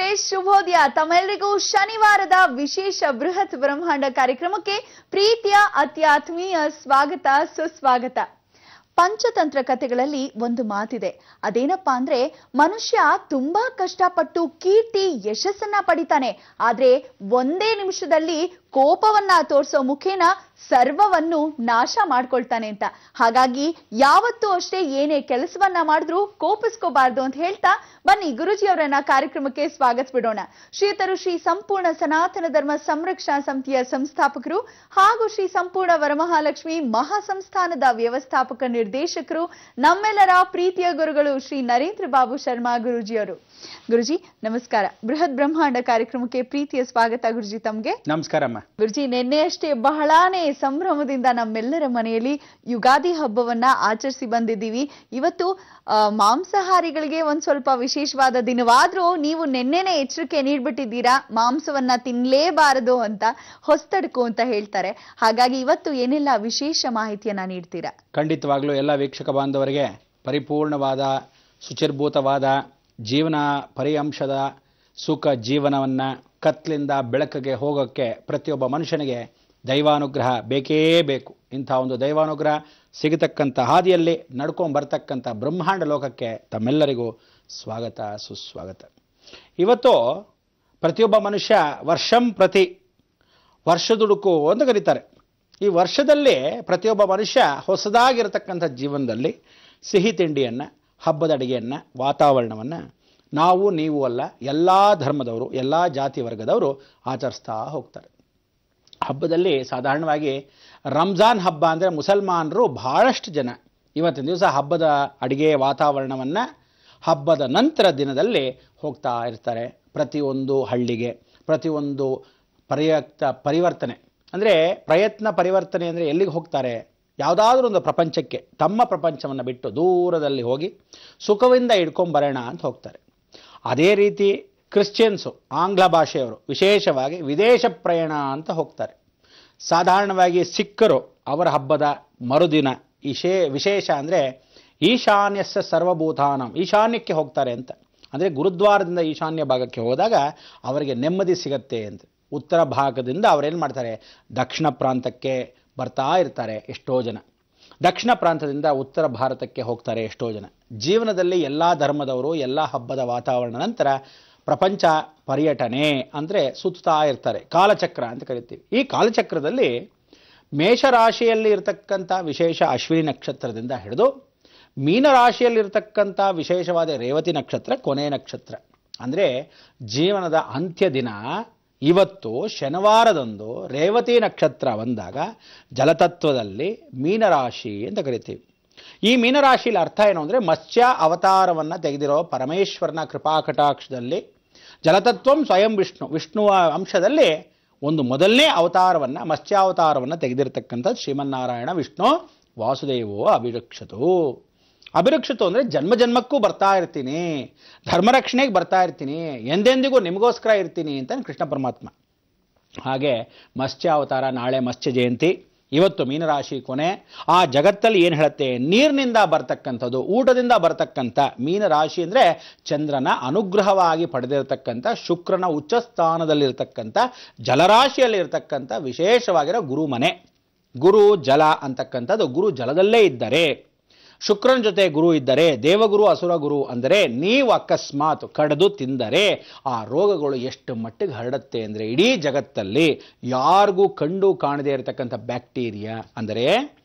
ಶುಭೋದಯ ತಮ್ಮೆಲ್ಲರಿಗೂ ಶನಿವಾರದ ವಿಶೇಷ ಬೃಹತ್ ಬ್ರಹ್ಮಾಂಡ ಕಾರ್ಯಕ್ರಮಕ್ಕೆ ಪ್ರೀತಿಯ ಅತ್ಯಾತ್ಮೀಯ ಸ್ವಾಗತ ಸುಸ್ವಾಗತ ಪಂಚತಂತ್ರ ಕಥೆಗಳಲ್ಲಿ ಒಂದು ಮಾತಿದೆ ಅದೇನಪ್ಪಾ ಅಂದ್ರೆ ಮನುಷ್ಯ ತುಂಬಾ ಕಷ್ಟಪಟ್ಟು ಕೀರ್ತಿ ಯಶಸ್ಸನ್ನ ಪಡಿತಾನೆ ಆದ್ರೆ ಒಂದೇ ನಿಮಿಷದಲ್ಲಿ ಕೋಪವನ್ನ ತೋರಿಸೋ ಮುಖೇನ ಸರ್ವವನ್ನು ನಾಶ ಮಾಡ್ಕೊಳ್ತಾನೆ ಅಂತ ಹಾಗಾಗಿ ಯಾವತ್ತೂ ಅಷ್ಟೇ ಏನೇ ಕೆಲಸವನ್ನ ಮಾಡಿದ್ರು ಕೋಪಿಸ್ಕೋಬಾರ್ದು ಅಂತ ಹೇಳ್ತಾ ಬನ್ನಿ ಗುರುಜಿ ಅವರನ್ನ ಕಾರ್ಯಕ್ರಮಕ್ಕೆ ಸ್ವಾಗತಿಸ್ಬಿಡೋಣ ಶ್ರೀತರು ಶ್ರೀ ಸಂಪೂರ್ಣ ಸನಾತನ ಧರ್ಮ ಸಂರಕ್ಷಣಾ ಸಮಿತಿಯ ಸಂಸ್ಥಾಪಕರು ಹಾಗೂ ಶ್ರೀ ಸಂಪೂರ್ಣ ವರಮಹಾಲಕ್ಷ್ಮಿ ಮಹಾಸಂಸ್ಥಾನದ ವ್ಯವಸ್ಥಾಪಕ ನಿರ್ದೇಶಕರು ನಮ್ಮೆಲ್ಲರ ಪ್ರೀತಿಯ ಗುರುಗಳು ಶ್ರೀ ನರೇಂದ್ರ ಬಾಬು ಶರ್ಮಾ ಗುರುಜಿಯವರು ಗುರುಜಿ ನಮಸ್ಕಾರ ಬೃಹತ್ ಬ್ರಹ್ಮಾಂಡ ಕಾರ್ಯಕ್ರಮಕ್ಕೆ ಪ್ರೀತಿಯ ಸ್ವಾಗತ ಗುರುಜಿ ತಮ್ಗೆ ನಮಸ್ಕಾರಮ್ಮ ಗುರುಜಿ ನಿನ್ನೆ ಅಷ್ಟೇ ಬಹಳಾನೇ ಸಂಭ್ರಮದಿಂದ ನಮ್ಮೆಲ್ಲರ ಮನೆಯಲ್ಲಿ ಯುಗಾದಿ ಹಬ್ಬವನ್ನ ಆಚರಿಸಿ ಬಂದಿದ್ದೀವಿ ಇವತ್ತು ಆ, ಮಾಂಸಾಹಾರಿಗಳಿಗೆ ಒಂದ್ ಸ್ವಲ್ಪ ವಿಶೇಷವಾದ ದಿನವಾದ್ರೂ ನೀವು ನಿನ್ನೆನೆ ಎಚ್ಚರಿಕೆ ನೀಡ್ಬಿಟ್ಟಿದ್ದೀರಾ ಮಾಂಸವನ್ನ ತಿನ್ಲೇಬಾರದು ಅಂತ ಹೊಸ್ತಡ್ಕು ಅಂತ ಹೇಳ್ತಾರೆ ಹಾಗಾಗಿ ಇವತ್ತು ಏನೆಲ್ಲ ವಿಶೇಷ ಮಾಹಿತಿಯನ್ನ ನೀಡ್ತೀರಾ ಖಂಡಿತವಾಗ್ಲೂ ಎಲ್ಲ ವೀಕ್ಷಕ ಬಾಂಧವರಿಗೆ ಪರಿಪೂರ್ಣವಾದ ಶುಚಿರ್ಭೂತವಾದ ಜೀವನ ಪರಿಅಂಶದ ಸುಖ ಜೀವನವನ್ನು ಕತ್ಲಿಂದ ಬೆಳಕಿಗೆ ಹೋಗೋಕ್ಕೆ ಪ್ರತಿಯೊಬ್ಬ ಮನುಷ್ಯನಿಗೆ ದೈವಾನುಗ್ರಹ ಬೇಕೇ ಬೇಕು ಇಂಥ ಒಂದು ದೈವಾನುಗ್ರಹ ಸಿಗತಕ್ಕಂಥ ಹಾದಿಯಲ್ಲಿ ನಡ್ಕೊಂಡು ಬರ್ತಕ್ಕಂಥ ಬ್ರಹ್ಮಾಂಡ ಲೋಕಕ್ಕೆ ತಮ್ಮೆಲ್ಲರಿಗೂ ಸ್ವಾಗತ ಸುಸ್ವಾಗತ ಇವತ್ತು ಪ್ರತಿಯೊಬ್ಬ ಮನುಷ್ಯ ವರ್ಷಂ ಪ್ರತಿ ವರ್ಷದುಡುಕು ಅಂತ ಕರೀತಾರೆ ಈ ವರ್ಷದಲ್ಲಿ ಪ್ರತಿಯೊಬ್ಬ ಮನುಷ್ಯ ಹೊಸದಾಗಿರತಕ್ಕಂಥ ಜೀವನದಲ್ಲಿ ಸಿಹಿ ತಿಂಡಿಯನ್ನು ಹಬ್ಬದ ಅಡುಗೆಯನ್ನು ವಾತಾವರಣವನ್ನು ನಾವು ನೀವು ಅಲ್ಲ ಎಲ್ಲ ಧರ್ಮದವರು ಎಲ್ಲ ಜಾತಿ ವರ್ಗದವರು ಆಚರಿಸ್ತಾ ಹೋಗ್ತಾರೆ ಹಬ್ಬದಲ್ಲಿ ಸಾಧಾರಣವಾಗಿ ರಂಜಾನ್ ಹಬ್ಬ ಅಂದರೆ ಮುಸಲ್ಮಾನರು ಬಹಳಷ್ಟು ಜನ ಇವತ್ತಿನ ದಿವಸ ಹಬ್ಬದ ಅಡುಗೆ ವಾತಾವರಣವನ್ನು ಹಬ್ಬದ ನಂತರ ದಿನದಲ್ಲಿ ಹೋಗ್ತಾ ಇರ್ತಾರೆ ಪ್ರತಿಯೊಂದು ಹಳ್ಳಿಗೆ ಪ್ರತಿಯೊಂದು ಪ್ರಯತ್ನ ಪರಿವರ್ತನೆ ಅಂದರೆ ಪ್ರಯತ್ನ ಪರಿವರ್ತನೆ ಅಂದರೆ ಎಲ್ಲಿಗೆ ಹೋಗ್ತಾರೆ ಯಾವುದಾದ್ರೂ ಒಂದು ಪ್ರಪಂಚಕ್ಕೆ ತಮ್ಮ ಪ್ರಪಂಚವನ್ನು ಬಿಟ್ಟು ದೂರದಲ್ಲಿ ಹೋಗಿ ಸುಖವಿಂದ ಇಟ್ಕೊಂಬರೋಣ ಅಂತ ಹೋಗ್ತಾರೆ ಅದೇ ರೀತಿ ಕ್ರಿಶ್ಚಿಯನ್ಸು ಆಂಗ್ಲ ಭಾಷೆಯವರು ವಿಶೇಷವಾಗಿ ವಿದೇಶ ಪ್ರಯಾಣ ಅಂತ ಹೋಗ್ತಾರೆ ಸಾಧಾರಣವಾಗಿ ಸಿಖ್ಖರು ಅವರ ಹಬ್ಬದ ಮರುದಿನ ವಿಶೇ ವಿಶೇಷ ಅಂದರೆ ಈಶಾನ್ಯಸ್ಯ ಸರ್ವಭೂತಾನಂ ಈಶಾನ್ಯಕ್ಕೆ ಹೋಗ್ತಾರೆ ಅಂತ ಅಂದರೆ ಗುರುದ್ವಾರದಿಂದ ಈಶಾನ್ಯ ಭಾಗಕ್ಕೆ ಹೋದಾಗ ಅವರಿಗೆ ನೆಮ್ಮದಿ ಸಿಗತ್ತೆ ಅಂತ ಉತ್ತರ ಭಾಗದಿಂದ ಅವರೇನು ಮಾಡ್ತಾರೆ ದಕ್ಷಿಣ ಪ್ರಾಂತಕ್ಕೆ ಬರ್ತಾ ಇರ್ತಾರೆ ಎಷ್ಟೋ ಜನ ದಕ್ಷಿಣ ಪ್ರಾಂತದಿಂದ ಉತ್ತರ ಭಾರತಕ್ಕೆ ಹೋಗ್ತಾರೆ ಎಷ್ಟೋ ಜನ ಜೀವನದಲ್ಲಿ ಎಲ್ಲ ಧರ್ಮದವರು ಎಲ್ಲ ಹಬ್ಬದ ವಾತಾವರಣ ನಂತರ ಪ್ರಪಂಚ ಪರ್ಯಟನೆ ಅಂದರೆ ಸುತ್ತಾ ಇರ್ತಾರೆ ಕಾಲಚಕ್ರ ಅಂತ ಕರಿತೀವಿ ಈ ಕಾಲಚಕ್ರದಲ್ಲಿ ಮೇಷರಾಶಿಯಲ್ಲಿ ಇರತಕ್ಕಂಥ ವಿಶೇಷ ಅಶ್ವಿನಿ ನಕ್ಷತ್ರದಿಂದ ಹಿಡಿದು ಮೀನರಾಶಿಯಲ್ಲಿರ್ತಕ್ಕಂಥ ವಿಶೇಷವಾದ ರೇವತಿ ನಕ್ಷತ್ರ ಕೊನೆ ನಕ್ಷತ್ರ ಅಂದರೆ ಜೀವನದ ಅಂತ್ಯ ದಿನ ಇವತ್ತು ಶನಿವಾರದಂದು ರೇವತಿ ನಕ್ಷತ್ರ ಬಂದಾಗ ಜಲತತ್ವದಲ್ಲಿ ಮೀನರಾಶಿ ಅಂತ ಕರಿತೀವಿ ಈ ಮೀನರಾಶಿಯಲ್ಲಿ ಅರ್ಥ ಏನು ಅಂದರೆ ಮತ್ಸ್ಯ ಅವತಾರವನ್ನು ತೆಗೆದಿರೋ ಪರಮೇಶ್ವರನ ಕೃಪಾಕಟಾಕ್ಷದಲ್ಲಿ ಜಲತತ್ವಂ ಸ್ವಯಂ ವಿಷ್ಣು ವಿಷ್ಣುವ ಅಂಶದಲ್ಲಿ ಒಂದು ಮೊದಲನೇ ಅವತಾರವನ್ನು ಮತ್ಸ್ಯಾವತಾರವನ್ನು ತೆಗೆದಿರ್ತಕ್ಕಂಥದ್ದು ಶ್ರೀಮನ್ನಾರಾಯಣ ವಿಷ್ಣು ವಾಸುದೇವೋ ಅಭಿರಕ್ಷತು ಅಭಿರಕ್ಷತು ಅಂದರೆ ಜನ್ಮ ಜನ್ಮಕ್ಕೂ ಬರ್ತಾ ಇರ್ತೀನಿ ಧರ್ಮರಕ್ಷಣೆಗೆ ಬರ್ತಾ ಇರ್ತೀನಿ ಎಂದೆಂದಿಗೂ ನಿಮಗೋಸ್ಕರ ಇರ್ತೀನಿ ಅಂತ ಕೃಷ್ಣ ಪರಮಾತ್ಮ ಹಾಗೆ ಮತ್ಸ್ಯಾವತಾರ ನಾಳೆ ಮತ್ಸ್ಯ ಜಯಂತಿ ಇವತ್ತು ಮೀನರಾಶಿ ಕೊನೆ ಆ ಜಗತ್ತಲ್ಲಿ ಏನು ಹೇಳುತ್ತೆ ನೀರಿನಿಂದ ಬರ್ತಕ್ಕಂಥದ್ದು ಊಟದಿಂದ ಬರ್ತಕ್ಕಂಥ ಮೀನರಾಶಿ ಅಂದರೆ ಚಂದ್ರನ ಅನುಗ್ರಹವಾಗಿ ಪಡೆದಿರತಕ್ಕಂಥ ಶುಕ್ರನ ಉಚ್ಚ ಸ್ಥಾನದಲ್ಲಿರ್ತಕ್ಕಂಥ ಜಲರಾಶಿಯಲ್ಲಿರ್ತಕ್ಕಂಥ ವಿಶೇಷವಾಗಿರೋ ಗುರುಮನೆ ಗುರು ಜಲ ಅಂತಕ್ಕಂಥದ್ದು ಗುರು ಜಲದಲ್ಲೇ ಇದ್ದರೆ ಶುಕ್ರನ ಜೊತೆ ಗುರು ಇದ್ದರೆ ದೇವಗುರು ಅಸುರ ಗುರು ಅಂದರೆ ನೀವು ಅಕಸ್ಮಾತ್ ಕಡಿದು ತಿಂದರೆ ಆ ರೋಗಗಳು ಎಷ್ಟು ಮಟ್ಟಿಗೆ ಹರಡುತ್ತೆ ಅಂದರೆ ಇಡೀ ಜಗತ್ತಲ್ಲಿ ಯಾರಿಗೂ ಕಂಡು ಕಾಣದೇ ಇರತಕ್ಕಂಥ ಬ್ಯಾಕ್ಟೀರಿಯಾ ಅಂದರೆ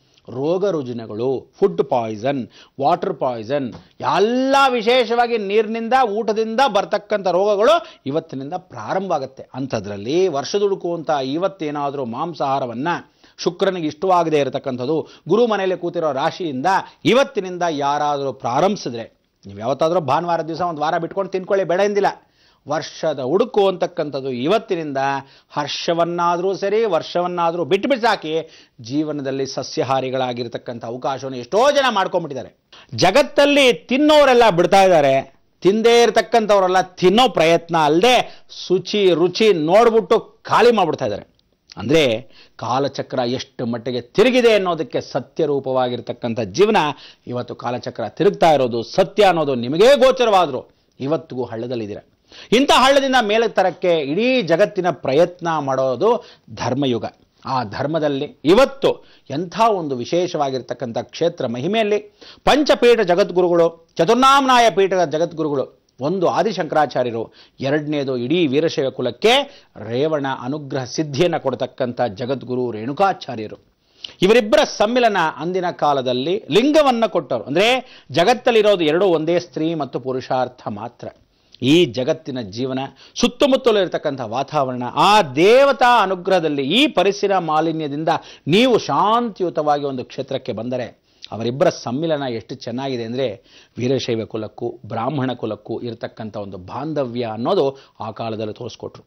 ರೋಗ ರುಜಿನಗಳು ಫುಡ್ ಪಾಯ್ಸನ್ ವಾಟರ್ ಪಾಯ್ಸನ್ ಎಲ್ಲ ವಿಶೇಷವಾಗಿ ನೀರಿನಿಂದ ಊಟದಿಂದ ಬರ್ತಕ್ಕಂಥ ರೋಗಗಳು ಇವತ್ತಿನಿಂದ ಪ್ರಾರಂಭ ಆಗುತ್ತೆ ಅಂಥದ್ರಲ್ಲಿ ವರ್ಷದುಡುಕು ಅಂತ ಇವತ್ತೇನಾದರೂ ಮಾಂಸಾಹಾರವನ್ನು ಶುಕ್ರನಿಗೆ ಇಷ್ಟವಾಗದೇ ಇರತಕ್ಕಂಥದ್ದು ಗುರು ಮನೆಯಲ್ಲಿ ಕೂತಿರೋ ರಾಶಿಯಿಂದ ಇವತ್ತಿನಿಂದ ಯಾರಾದರೂ ಪ್ರಾರಂಭಿಸಿದ್ರೆ ನೀವು ಯಾವತ್ತಾದರೂ ಭಾನುವಾರ ದಿವಸ ಒಂದು ವಾರ ಬಿಟ್ಕೊಂಡು ತಿನ್ಕೊಳ್ಳಿ ಬೇಡ ಎಂದಿಲ್ಲ ವರ್ಷದ ಹುಡುಕು ಅಂತಕ್ಕಂಥದ್ದು ಇವತ್ತಿನಿಂದ ಹರ್ಷವನ್ನಾದರೂ ಸರಿ ವರ್ಷವನ್ನಾದರೂ ಬಿಟ್ಟು ಬಿಸಾಕಿ ಜೀವನದಲ್ಲಿ ಸಸ್ಯಹಾರಿಗಳಾಗಿರ್ತಕ್ಕಂಥ ಅವಕಾಶವನ್ನು ಎಷ್ಟೋ ಜನ ಮಾಡ್ಕೊಂಡ್ಬಿಟ್ಟಿದ್ದಾರೆ ಜಗತ್ತಲ್ಲಿ ತಿನ್ನೋರೆಲ್ಲ ಬಿಡ್ತಾ ಇದ್ದಾರೆ ತಿಂದೇ ಇರತಕ್ಕಂಥವರೆಲ್ಲ ತಿನ್ನೋ ಪ್ರಯತ್ನ ಅಲ್ಲದೆ ಶುಚಿ ರುಚಿ ನೋಡ್ಬಿಟ್ಟು ಖಾಲಿ ಮಾಡ್ಬಿಡ್ತಾ ಇದ್ದಾರೆ ಅಂದರೆ ಕಾಲಚಕ್ರ ಎಷ್ಟು ಮಟ್ಟಿಗೆ ತಿರುಗಿದೆ ಅನ್ನೋದಕ್ಕೆ ಸತ್ಯ ರೂಪವಾಗಿರ್ತಕ್ಕಂಥ ಜೀವನ ಇವತ್ತು ಕಾಲಚಕ್ರ ತಿರುಗ್ತಾ ಇರೋದು ಸತ್ಯ ಅನ್ನೋದು ನಿಮಗೇ ಗೋಚರವಾದರೂ ಇವತ್ತಿಗೂ ಹಳ್ಳದಲ್ಲಿದ್ದೀರ ಇಂಥ ಹಳ್ಳದಿಂದ ಮೇಲೆ ತರಕ್ಕೆ ಇಡೀ ಜಗತ್ತಿನ ಪ್ರಯತ್ನ ಮಾಡೋದು ಧರ್ಮಯುಗ ಆ ಧರ್ಮದಲ್ಲಿ ಇವತ್ತು ಎಂಥ ಒಂದು ವಿಶೇಷವಾಗಿರ್ತಕ್ಕಂಥ ಕ್ಷೇತ್ರ ಮಹಿಮೆಯಲ್ಲಿ ಪಂಚಪೀಠ ಜಗದ್ಗುರುಗಳು ಚತುರ್ನಾಮನಾಯ ಪೀಠದ ಜಗದ್ಗುರುಗಳು ಒಂದು ಆದಿಶಂಕರಾಚಾರ್ಯರು ಎರಡನೇದು ಇಡೀ ವೀರಶೈವ ಕುಲಕ್ಕೆ ರೇವಣ ಅನುಗ್ರಹ ಸಿದ್ಧಿಯನ್ನು ಕೊಡತಕ್ಕಂಥ ಜಗದ್ಗುರು ರೇಣುಕಾಚಾರ್ಯರು ಇವರಿಬ್ಬರ ಸಮ್ಮಿಲನ ಅಂದಿನ ಕಾಲದಲ್ಲಿ ಲಿಂಗವನ್ನು ಕೊಟ್ಟರು ಅಂದರೆ ಜಗತ್ತಲ್ಲಿರೋದು ಎರಡೂ ಒಂದೇ ಸ್ತ್ರೀ ಮತ್ತು ಪುರುಷಾರ್ಥ ಮಾತ್ರ ಈ ಜಗತ್ತಿನ ಜೀವನ ಸುತ್ತಮುತ್ತಲು ಇರತಕ್ಕಂಥ ವಾತಾವರಣ ಆ ದೇವತಾ ಅನುಗ್ರಹದಲ್ಲಿ ಈ ಪರಿಸರ ಮಾಲಿನ್ಯದಿಂದ ನೀವು ಶಾಂತಿಯುತವಾಗಿ ಒಂದು ಕ್ಷೇತ್ರಕ್ಕೆ ಬಂದರೆ ಅವರಿಬ್ಬರ ಸಮ್ಮಿಲನ ಎಷ್ಟು ಚೆನ್ನಾಗಿದೆ ಅಂದರೆ ವೀರಶೈವ ಕುಲಕ್ಕೂ ಬ್ರಾಹ್ಮಣ ಕುಲಕ್ಕೂ ಇರತಕ್ಕಂಥ ಒಂದು ಬಾಂಧವ್ಯ ಅನ್ನೋದು ಆ ಕಾಲದಲ್ಲಿ ತೋರಿಸ್ಕೊಟ್ರು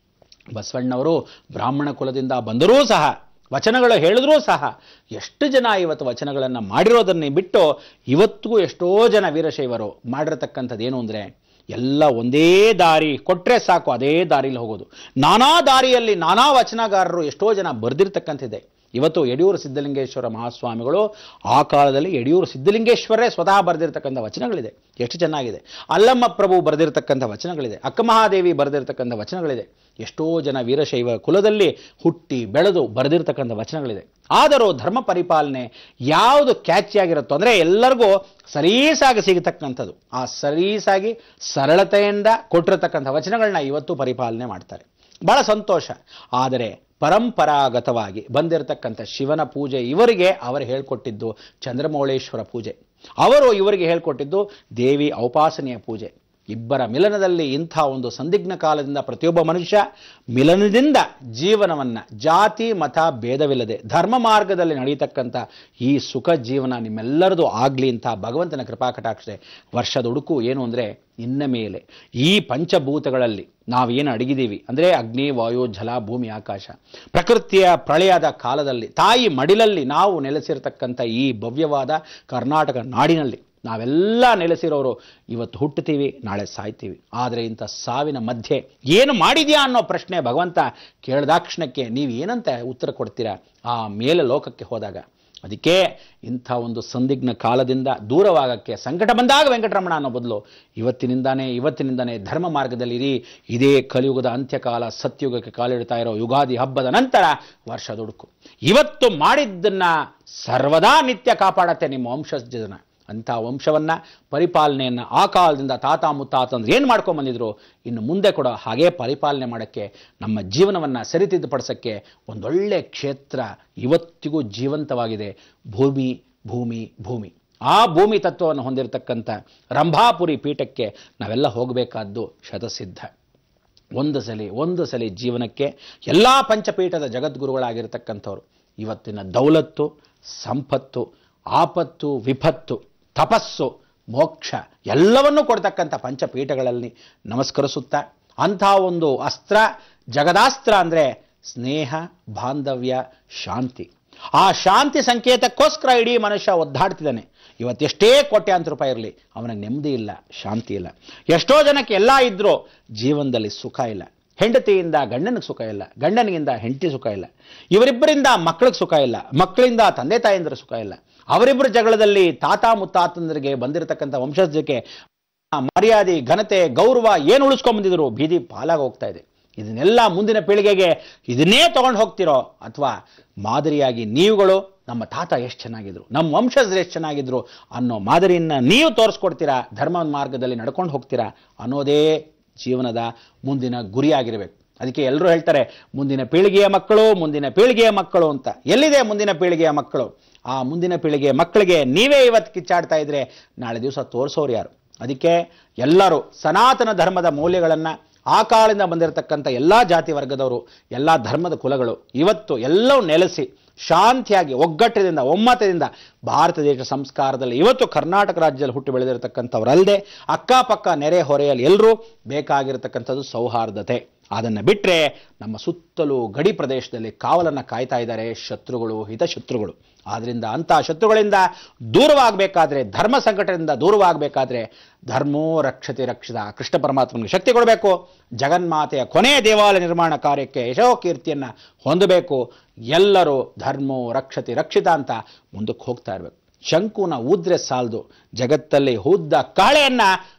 ಬಸವಣ್ಣವರು ಬ್ರಾಹ್ಮಣ ಕುಲದಿಂದ ಬಂದರೂ ಸಹ ವಚನಗಳು ಹೇಳಿದ್ರೂ ಸಹ ಎಷ್ಟು ಜನ ಇವತ್ತು ವಚನಗಳನ್ನು ಮಾಡಿರೋದನ್ನೇ ಬಿಟ್ಟು ಇವತ್ತಿಗೂ ಎಷ್ಟೋ ಜನ ವೀರಶೈವರು ಮಾಡಿರತಕ್ಕಂಥದ್ದು ಏನು ಅಂದರೆ ಎಲ್ಲ ಒಂದೇ ದಾರಿ ಕೊಟ್ಟರೆ ಸಾಕು ಅದೇ ದಾರಿಲಿ ಹೋಗೋದು ನಾನಾ ದಾರಿಯಲ್ಲಿ ನಾನಾ ವಚನಗಾರರು ಎಷ್ಟೋ ಜನ ಬರೆದಿರ್ತಕ್ಕಂಥದ್ದೆ ಇವತ್ತು ಯಡಿಯೂರು ಸಿದ್ಧಲಿಂಗೇಶ್ವರ ಮಹಾಸ್ವಾಮಿಗಳು ಆ ಕಾಲದಲ್ಲಿ ಯಡಿಯೂರು ಸಿದ್ಧಲಿಂಗೇಶ್ವರೇ ಸ್ವತಃ ಬರೆದಿರ್ತಕ್ಕಂಥ ವಚನಗಳಿದೆ ಎಷ್ಟು ಚೆನ್ನಾಗಿದೆ ಅಲ್ಲಮ್ಮ ಪ್ರಭು ಬರೆದಿರ್ತಕ್ಕಂಥ ವಚನಗಳಿದೆ ಅಕ್ಕಮಹಾದೇವಿ ಬರೆದಿರ್ತಕ್ಕಂಥ ವಚನಗಳಿದೆ ಎಷ್ಟೋ ಜನ ವೀರಶೈವ ಕುಲದಲ್ಲಿ ಹುಟ್ಟಿ ಬೆಳೆದು ಬರೆದಿರ್ತಕ್ಕಂಥ ವಚನಗಳಿದೆ ಆದರೂ ಧರ್ಮ ಪರಿಪಾಲನೆ ಯಾವುದು ಕ್ಯಾಚಿಯಾಗಿರುತ್ತೋ ಅಂದರೆ ಎಲ್ಲರಿಗೂ ಸಲೀಸಾಗಿ ಸಿಗತಕ್ಕಂಥದ್ದು ಆ ಸಲೀಸಾಗಿ ಸರಳತೆಯಿಂದ ಕೊಟ್ಟಿರತಕ್ಕಂಥ ವಚನಗಳನ್ನ ಇವತ್ತು ಪರಿಪಾಲನೆ ಮಾಡ್ತಾರೆ ಬಹಳ ಸಂತೋಷ ಆದರೆ ಪರಂಪರಾಗತವಾಗಿ ಬಂದಿರತಕ್ಕಂಥ ಶಿವನ ಪೂಜೆ ಇವರಿಗೆ ಅವರು ಹೇಳ್ಕೊಟ್ಟಿದ್ದು ಚಂದ್ರಮೌಳೇಶ್ವರ ಪೂಜೆ ಅವರು ಇವರಿಗೆ ಹೇಳ್ಕೊಟ್ಟಿದ್ದು ದೇವಿ ಔಪಾಸನೆಯ ಪೂಜೆ ಇಬ್ಬರ ಮಿಲನದಲ್ಲಿ ಇಂಥ ಒಂದು ಸಂದಿಗ್ಧ ಕಾಲದಿಂದ ಪ್ರತಿಯೊಬ್ಬ ಮನುಷ್ಯ ಮಿಲನದಿಂದ ಜೀವನವನ್ನು ಜಾತಿ ಮತ ಭೇದವಿಲ್ಲದೆ ಧರ್ಮ ಮಾರ್ಗದಲ್ಲಿ ನಡೀತಕ್ಕಂಥ ಈ ಸುಖ ಜೀವನ ನಿಮ್ಮೆಲ್ಲರದು ಆಗಲಿ ಅಂತ ಭಗವಂತನ ಕೃಪಾಕಟಾಕ್ಷೆ ವರ್ಷದುಡುಕು ಏನು ಅಂದರೆ ಇನ್ನ ಮೇಲೆ ಈ ಪಂಚಭೂತಗಳಲ್ಲಿ ನಾವೇನು ಅಡಗಿದ್ದೀವಿ ಅಂದರೆ ಅಗ್ನಿ ವಾಯು ಜಲ ಭೂಮಿ ಆಕಾಶ ಪ್ರಕೃತಿಯ ಪ್ರಳಯದ ಕಾಲದಲ್ಲಿ ತಾಯಿ ಮಡಿಲಲ್ಲಿ ನಾವು ನೆಲೆಸಿರ್ತಕ್ಕಂಥ ಈ ಭವ್ಯವಾದ ಕರ್ನಾಟಕ ನಾಡಿನಲ್ಲಿ ನಾವೆಲ್ಲ ನೆಲೆಸಿರೋರು ಇವತ್ತು ಹುಟ್ಟುತ್ತೀವಿ ನಾಳೆ ಸಾಯ್ತೀವಿ ಆದರೆ ಇಂಥ ಸಾವಿನ ಮಧ್ಯೆ ಏನು ಮಾಡಿದ್ಯಾ ಅನ್ನೋ ಪ್ರಶ್ನೆ ಭಗವಂತ ಕೇಳಿದಾಕ್ಷಣಕ್ಕೆ ನೀವು ಏನಂತ ಉತ್ತರ ಕೊಡ್ತೀರಾ ಆ ಮೇಲೆ ಲೋಕಕ್ಕೆ ಹೋದಾಗ ಅದಕ್ಕೆ ಇಂಥ ಒಂದು ಸಂದಿಗ್ಧ ಕಾಲದಿಂದ ದೂರವಾಗಕ್ಕೆ ಸಂಕಟ ಬಂದಾಗ ವೆಂಕಟರಮಣ ಅನ್ನೋ ಬದಲು ಇವತ್ತಿನಿಂದಾನೇ ಇವತ್ತಿನಿಂದಾನೇ ಧರ್ಮ ಮಾರ್ಗದಲ್ಲಿ ಇರಿ ಇದೇ ಕಲಿಯುಗದ ಅಂತ್ಯಕಾಲ ಸತ್ಯುಗಕ್ಕೆ ಕಾಲಿಡ್ತಾ ಇರೋ ಯುಗಾದಿ ಹಬ್ಬದ ನಂತರ ವರ್ಷ ದುಡುಕು ಇವತ್ತು ಮಾಡಿದ್ದನ್ನ ಸರ್ವದಾ ನಿತ್ಯ ಕಾಪಾಡತ್ತೆ ನಿಮ್ಮ ವಂಶಜ ಜನ ಅಂಥ ವಂಶವನ್ನು ಪರಿಪಾಲನೆಯನ್ನು ಆ ಕಾಲದಿಂದ ತಾತ ಮುತ್ತಾತಂದ್ರೆ ಏನು ಮಾಡ್ಕೊಂಡು ಬಂದಿದ್ರು ಇನ್ನು ಮುಂದೆ ಕೂಡ ಹಾಗೇ ಪರಿಪಾಲನೆ ಮಾಡೋಕ್ಕೆ ನಮ್ಮ ಜೀವನವನ್ನು ಸರಿತಿದ್ದುಪಡಿಸೋಕ್ಕೆ ಒಂದೊಳ್ಳೆ ಕ್ಷೇತ್ರ ಇವತ್ತಿಗೂ ಜೀವಂತವಾಗಿದೆ ಭೂಮಿ ಭೂಮಿ ಭೂಮಿ ಆ ಭೂಮಿ ತತ್ವವನ್ನು ಹೊಂದಿರತಕ್ಕಂಥ ರಂಭಾಪುರಿ ಪೀಠಕ್ಕೆ ನಾವೆಲ್ಲ ಹೋಗಬೇಕಾದ್ದು ಶತಸಿದ್ಧ ಒಂದು ಸಲಿ ಒಂದು ಸಲಿ ಜೀವನಕ್ಕೆ ಎಲ್ಲ ಪಂಚಪೀಠದ ಜಗದ್ಗುರುಗಳಾಗಿರ್ತಕ್ಕಂಥವ್ರು ಇವತ್ತಿನ ದೌಲತ್ತು ಸಂಪತ್ತು ಆಪತ್ತು ವಿಪತ್ತು ತಪಸ್ಸು ಮೋಕ್ಷ ಎಲ್ಲವನ್ನೂ ಕೊಡ್ತಕ್ಕಂಥ ಪಂಚಪೀಠಗಳಲ್ಲಿ ನಮಸ್ಕರಿಸುತ್ತಾ ಅಂಥ ಒಂದು ಅಸ್ತ್ರ ಜಗದಾಸ್ತ್ರ ಅಂದರೆ ಸ್ನೇಹ ಬಾಂಧವ್ಯ ಶಾಂತಿ ಆ ಶಾಂತಿ ಸಂಕೇತಕ್ಕೋಸ್ಕರ ಇಡೀ ಮನುಷ್ಯ ಒದ್ದಾಡ್ತಿದ್ದಾನೆ ಇವತ್ತೆಷ್ಟೇ ಕೋಟ್ಯಾಂತರ ರೂಪಾಯಿ ಇರಲಿ ಅವನಿಗೆ ನೆಮ್ಮದಿ ಇಲ್ಲ ಶಾಂತಿ ಇಲ್ಲ ಎಷ್ಟೋ ಜನಕ್ಕೆ ಎಲ್ಲ ಇದ್ರೂ ಜೀವನದಲ್ಲಿ ಸುಖ ಇಲ್ಲ ಹೆಂಡತಿಯಿಂದ ಗಂಡನಿಗೆ ಸುಖ ಇಲ್ಲ ಗಂಡನಿಗಿಂದ ಹೆಂಡತಿ ಸುಖ ಇಲ್ಲ ಇವರಿಬ್ಬರಿಂದ ಮಕ್ಕಳಿಗೆ ಸುಖ ಇಲ್ಲ ಮಕ್ಕಳಿಂದ ತಂದೆ ತಾಯಂದ್ರ ಸುಖ ಇಲ್ಲ ಅವರಿಬ್ಬರ ಜಗಳದಲ್ಲಿ ತಾತ ಮುತ್ತಾತಂದರಿಗೆ ಬಂದಿರತಕ್ಕಂಥ ವಂಶಜಕ್ಕೆ ಮರ್ಯಾದೆ ಘನತೆ ಗೌರವ ಏನು ಉಳಿಸ್ಕೊಂಡ್ಬಂದಿದ್ರು ಬೀದಿ ಪಾಲಾಗಿ ಹೋಗ್ತಾ ಇದೆ ಇದನ್ನೆಲ್ಲ ಮುಂದಿನ ಪೀಳಿಗೆಗೆ ಇದನ್ನೇ ತಗೊಂಡು ಹೋಗ್ತಿರೋ ಅಥವಾ ಮಾದರಿಯಾಗಿ ನೀವುಗಳು ನಮ್ಮ ತಾತ ಎಷ್ಟು ಚೆನ್ನಾಗಿದ್ರು ನಮ್ಮ ವಂಶಜರು ಎಷ್ಟು ಚೆನ್ನಾಗಿದ್ರು ಅನ್ನೋ ಮಾದರಿಯನ್ನು ನೀವು ತೋರಿಸ್ಕೊಡ್ತೀರಾ ಧರ್ಮ ಮಾರ್ಗದಲ್ಲಿ ನಡ್ಕೊಂಡು ಹೋಗ್ತೀರಾ ಅನ್ನೋದೇ ಜೀವನದ ಮುಂದಿನ ಗುರಿಯಾಗಿರಬೇಕು ಅದಕ್ಕೆ ಎಲ್ಲರೂ ಹೇಳ್ತಾರೆ ಮುಂದಿನ ಪೀಳಿಗೆಯ ಮಕ್ಕಳು ಮುಂದಿನ ಪೀಳಿಗೆಯ ಮಕ್ಕಳು ಅಂತ ಎಲ್ಲಿದೆ ಮುಂದಿನ ಪೀಳಿಗೆಯ ಮಕ್ಕಳು ಆ ಮುಂದಿನ ಪೀಳಿಗೆಯ ಮಕ್ಕಳಿಗೆ ನೀವೇ ಇವತ್ತು ಕಿಚ್ಚಾಡ್ತಾ ಇದ್ರೆ ನಾಳೆ ದಿವಸ ತೋರಿಸೋರು ಯಾರು ಅದಕ್ಕೆ ಎಲ್ಲರೂ ಸನಾತನ ಧರ್ಮದ ಮೌಲ್ಯಗಳನ್ನು ಆ ಕಾಲದಿಂದ ಬಂದಿರತಕ್ಕಂಥ ಎಲ್ಲ ಜಾತಿ ವರ್ಗದವರು ಎಲ್ಲ ಧರ್ಮದ ಕುಲಗಳು ಇವತ್ತು ಎಲ್ಲವೂ ನೆಲೆಸಿ ಶಾಂತಿಯಾಗಿ ಒಗ್ಗಟ್ಟದಿಂದ ಒಮ್ಮತದಿಂದ ಭಾರತ ದೇಶ ಸಂಸ್ಕಾರದಲ್ಲಿ ಇವತ್ತು ಕರ್ನಾಟಕ ರಾಜ್ಯದಲ್ಲಿ ಹುಟ್ಟಿ ಬೆಳೆದಿರತಕ್ಕಂಥವರಲ್ಲದೆ ಅಕ್ಕಪಕ್ಕ ನೆರೆ ಹೊರೆಯಲ್ಲಿ ಎಲ್ಲರೂ ಬೇಕಾಗಿರತಕ್ಕಂಥದ್ದು ಸೌಹಾರ್ದತೆ ಅದನ್ನು ಬಿಟ್ಟರೆ ನಮ್ಮ ಸುತ್ತಲೂ ಗಡಿ ಪ್ರದೇಶದಲ್ಲಿ ಕಾವಲನ್ನು ಕಾಯ್ತಾ ಇದ್ದಾರೆ ಶತ್ರುಗಳು ಹಿತಶತ್ರುಗಳು ಆದ್ದರಿಂದ ಅಂಥ ಶತ್ರುಗಳಿಂದ ದೂರವಾಗಬೇಕಾದ್ರೆ ಧರ್ಮ ಸಂಕಟದಿಂದ ದೂರವಾಗಬೇಕಾದ್ರೆ ಧರ್ಮೋ ರಕ್ಷತೆ ರಕ್ಷಿತ ಕೃಷ್ಣ ಪರಮಾತ್ಮನಿಗೆ ಶಕ್ತಿ ಕೊಡಬೇಕು ಜಗನ್ಮಾತೆಯ ಕೊನೆಯ ದೇವಾಲಯ ನಿರ್ಮಾಣ ಕಾರ್ಯಕ್ಕೆ ಯಶೋ ಕೀರ್ತಿಯನ್ನು ಹೊಂದಬೇಕು ಎಲ್ಲರೂ ಧರ್ಮೋ ರಕ್ಷತೆ ರಕ್ಷಿತ ಅಂತ ಮುಂದಕ್ಕೆ ಹೋಗ್ತಾ ಇರಬೇಕು ಶಂಕುನ ಊದ್ರೆ ಸಾಲದು ಜಗತ್ತಲ್ಲಿ ಹೂದ್ದ ಕಾಳೆಯನ್ನ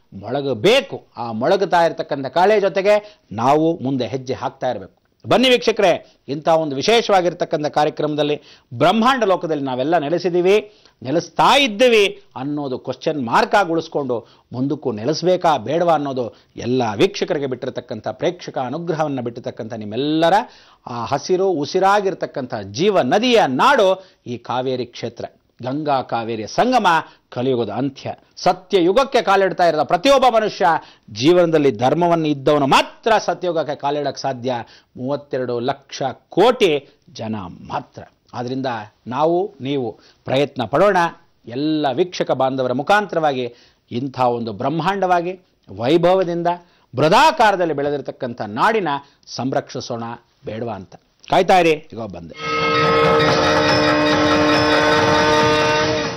ಮೊಳಗಬೇಕು ಆ ಮೊಳಗುತ್ತಾ ಇರತಕ್ಕಂಥ ಕಾಳೆ ಜೊತೆಗೆ ನಾವು ಮುಂದೆ ಹೆಜ್ಜೆ ಹಾಕ್ತಾ ಇರಬೇಕು ಬನ್ನಿ ವೀಕ್ಷಕರೇ ಇಂಥ ಒಂದು ವಿಶೇಷವಾಗಿರ್ತಕ್ಕಂಥ ಕಾರ್ಯಕ್ರಮದಲ್ಲಿ ಬ್ರಹ್ಮಾಂಡ ಲೋಕದಲ್ಲಿ ನಾವೆಲ್ಲ ನೆಲೆಸಿದ್ದೀವಿ ನೆಲೆಸ್ತಾ ಇದ್ದೀವಿ ಅನ್ನೋದು ಕ್ವಶನ್ ಮಾರ್ಕ್ ಆಗಿ ಉಳಿಸ್ಕೊಂಡು ಮುಂದಕ್ಕೂ ನೆಲೆಸಬೇಕಾ ಬೇಡವಾ ಅನ್ನೋದು ಎಲ್ಲ ವೀಕ್ಷಕರಿಗೆ ಬಿಟ್ಟಿರತಕ್ಕಂಥ ಪ್ರೇಕ್ಷಕ ಅನುಗ್ರಹವನ್ನು ಬಿಟ್ಟಿರ್ತಕ್ಕಂಥ ನಿಮ್ಮೆಲ್ಲರ ಆ ಹಸಿರು ಉಸಿರಾಗಿರ್ತಕ್ಕಂಥ ಜೀವ ನದಿಯ ನಾಡು ಈ ಕಾವೇರಿ ಕ್ಷೇತ್ರ ಗಂಗಾ ಕಾವೇರಿಯ ಸಂಗಮ ಕಲಿಯುಗದ ಅಂತ್ಯ ಸತ್ಯಯುಗಕ್ಕೆ ಕಾಲಿಡ್ತಾ ಇರೋದ ಪ್ರತಿಯೊಬ್ಬ ಮನುಷ್ಯ ಜೀವನದಲ್ಲಿ ಧರ್ಮವನ್ನು ಇದ್ದವನು ಮಾತ್ರ ಸತ್ಯಯುಗಕ್ಕೆ ಕಾಲಿಡಕ್ಕೆ ಸಾಧ್ಯ ಮೂವತ್ತೆರಡು ಲಕ್ಷ ಕೋಟಿ ಜನ ಮಾತ್ರ ಆದ್ದರಿಂದ ನಾವು ನೀವು ಪ್ರಯತ್ನ ಪಡೋಣ ಎಲ್ಲ ವೀಕ್ಷಕ ಬಾಂಧವರ ಮುಖಾಂತರವಾಗಿ ಇಂಥ ಒಂದು ಬ್ರಹ್ಮಾಂಡವಾಗಿ ವೈಭವದಿಂದ ಬೃಹದಾಕಾರದಲ್ಲಿ ಬೆಳೆದಿರತಕ್ಕಂಥ ನಾಡಿನ ಸಂರಕ್ಷಿಸೋಣ ಬೇಡವಾ ಅಂತ ಕಾಯ್ತಾ ಇರಿ ಈಗ ಬಂದೆ